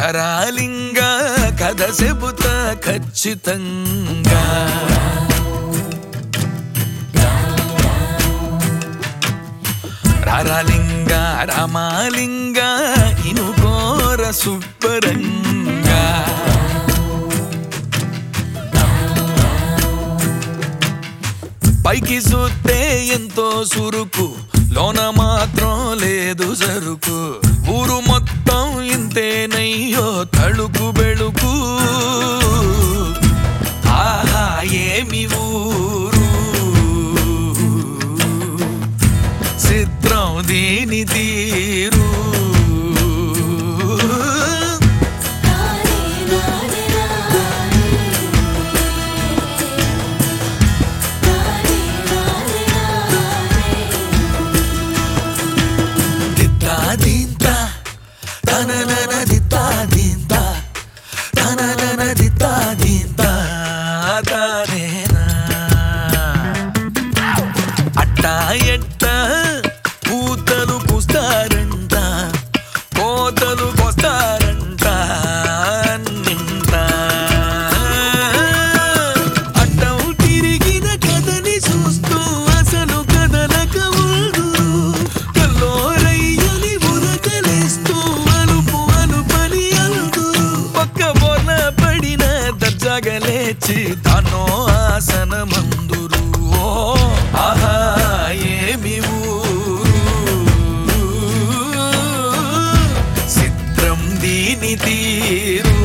ధరాలింగా కథ చెబుతా ఖచ్చితంగా రారాలింగ రామాలింగ ఇనుకోర సుబ్బరంగా పైకి చూస్తే ఎంతో సురుకు లోన మాత్రం లేదు సరుకు ఊరు మొత్తం ఇంతేనయ్యో తళుకు బెళుకు ఆహా ఏమి ఊరు చిత్రం దీని తీరు దిత్తా దీంతా తననన దిత్తా దీంతా తననన దిత్తా దీంతా తానేనా అట్టా ఎట్ట పూతలు పూస్తారంట కోతలు కోస్తారంట నింట అట్టం తిరిగిన కథని చూస్తూ అసలు కథలక ఉండు కల్లోరయ్యని ఉరకలేస్తూ అలుపు అలుపని అందు పక్క బోర్న పడిన దర్జాగా లేచి తానో ఆసన మందురు ఓ ఆహా ఏమి ఊరు చిత్రం దీని తీరు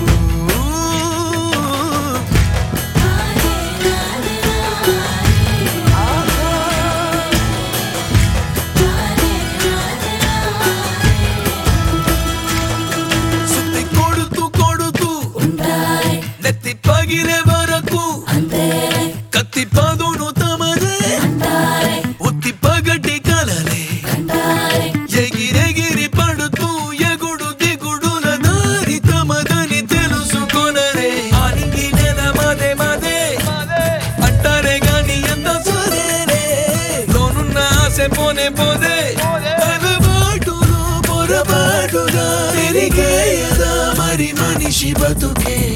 సుత్తి కొడుతూ కొడుతూ నెత్తి పగిలే వరకు కత్తి పదును తమదే ఉత్తి పగటి కలలే ఎగిరెగిరి పడుతూ ఎగుడు దిగుడుల దారి తమదని తెలుసుకొనరే ఆనింగి నెల మదే మదే అంటారే గాని ఎంత సరేనే లోనున్న ఆశ పోనే పోదే అలవాటులో పొరపాటుగా తిరిగేయదా మరి మనిషి బతుకే